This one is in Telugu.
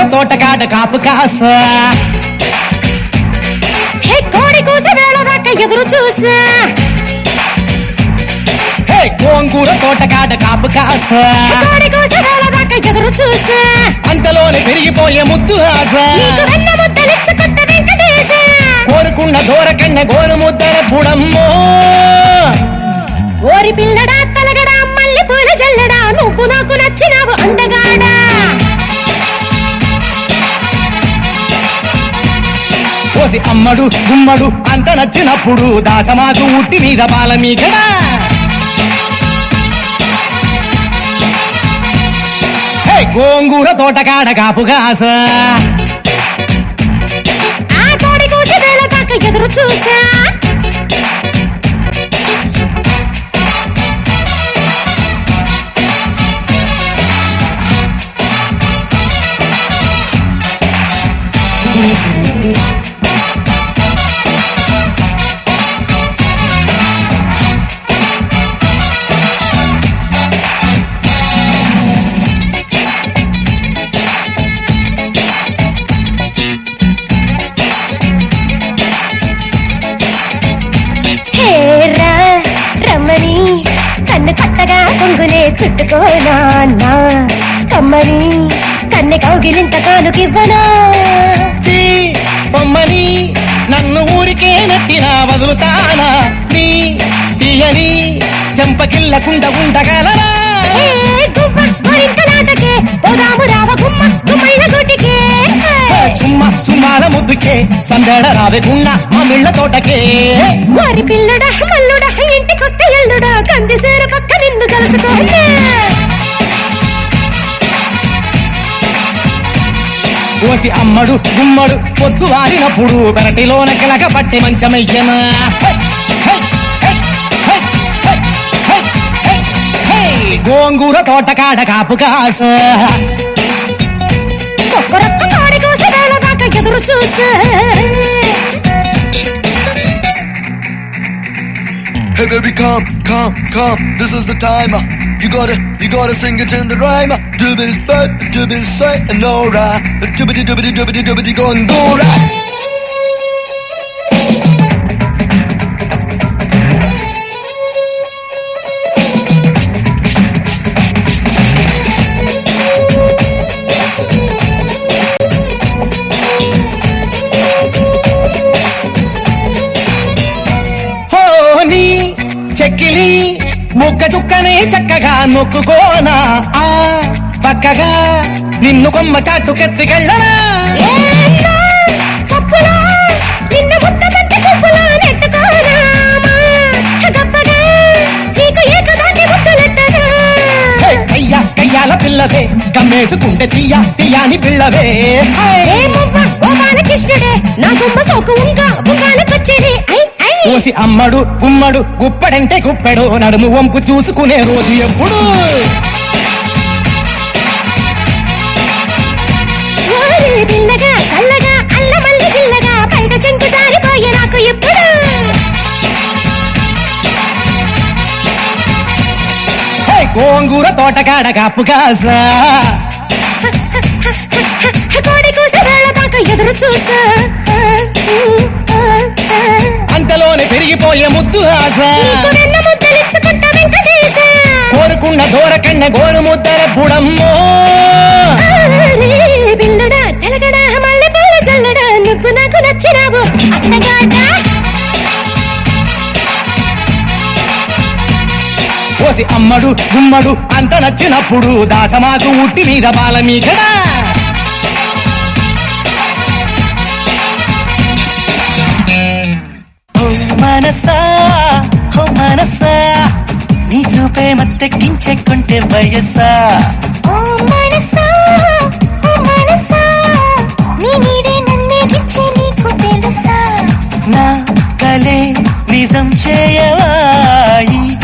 తోటకాడ కాపు కాస హే కోడి కూస వేళ దాకా ఎదురు చూసా హే గోంగూర తోటకాడ కాపు కాస కోడి కూస వేళ దాకా ఎదురు చూసా అంతలోనే పెరిగిపోయే ముద్దు ఆశ నీకు వెన్న ముద్దలిచ్చుకుంట వెంకటేశ కోరుకున్న దూరకన్న గోరు ముద్దర పుడమ్మో ఓరి పిల్లడా తలగడా మల్లె పూల జల్లడా నువ్వు నాకు నచ్చినావు అందగాడా కోసి అమ్మడు గుమ్మడు అంత నచ్చినప్పుడు దాచమాకు ఉట్టి మీద బాల మీకడా హే గోంగూర తోటకాడ కాపు కాస ఆ కోడి కూస వేళ దాకా ఎదురు చూసా హేరా రమ్మని కన్ను కొత్తగా కొంగులే చుట్టుకోనా నా కమ్మని కన్నె కౌగిలింత కానుకివ్వనా చీ బొమ్మని నన్ను ఊరికే నెట్టినా వదులుతానా నీ తీయని చెంపకిల్లకుండా ఉండగలరా ఏ గువ్వ గోరింకలాటకే పోదాము రావ గుమ్మ గుమ్మళ్ళ గుటికే హే, చుమ్మ చుమ్మాల ముద్దుకే సందడ రావకుండా మా మిళ్ళ తోటకే వారి పిల్లడా మల్లుడా ఇంటికొస్తే ఎల్లుడా కంది సేర పక్క నిన్ను కలుసుకోనా కోసి అమ్మడు గుమ్మడు పొద్దు వారినప్పుడు పెరటిలోన కిలక పట్టి మంచమయ్యనా హే, హే, హే, హే, హే, హే, హే, హే. గోంగూర తోటకాడ కాపు కాస ఒక్కరొక్క కాడి కోసి వేళ దాకా ఎదురు చూసా Hey baby, come, come, come. This is the time. uh, You gotta, you gotta sing it in the rhyme. Doobies back, doobies straight and alright. Doobity doobity doobity doobity going go right. హోని చెక్కిలి ముక్క చుక్కనే చక్కగా నొక్కుకోనా ఆ పక్కగా నిన్ను కొమ్మ చాటుకెత్తికెళ్ళనా ఏన్నా, పప్పులా, నిన్ను ముద్దబంతి పువ్వులా నెట్టుకోరామా. గొప్పగా, నీకు ఏకదాటి ముద్దులెట్టనా. హే, కయ్యా కయ్యాల పిల్లవే కమ్మేసుకుంటే తీయ తీయాని పిల్లవే హే. ఏ మువ్వ, ఓ బాలకృష్ణుడే, నా గుమ్మ సోకు ఉంక, బుంగాలకొచ్చేది. I, I. కోసి అమ్మడు గుమ్మడు గుప్పడంటే గుప్పెడు నడుము వంపు చూసుకునే రోజు ఎప్పుడు ఓరి పిల్లగా, చల్లగా, అల్లమల్లి పిల్లగా, బయట చెంగు జారిపోయే నాకు ఎప్పుడు హే, గోంగూర తోటకాడ కాపు కాసా కోడి కూస వేళ దాకా ఎదురు చూసా అంతలోనే పెరిగిపోయే ముద్దు ఆశ నీకు వెన్న ముద్దలిచ్చుకుంటా వెంకటేశ కోరుకున్న దూరకన్న గోరు ముద్దల బుడమ్మో నీ పిల్లడా తెలగడా మల్లె పూల చల్లడా నువ్వు నాకు నచ్చినావు అత్తగాడ కోసి అమ్మడు గుమ్మడు అంత నచ్చినప్పుడు దాచమాకు ఉట్టి మీద బాల మీకడా ఓ మనసా ఓ మనసా నీ చూపే మత్తెక్కించెక్కుంటే వయసా ఓ మనసా ఓ మనసా నీ నీడే నన్నే గిచ్చి నీకు తెలుసా నా కలే నిజం చేయవా ఈ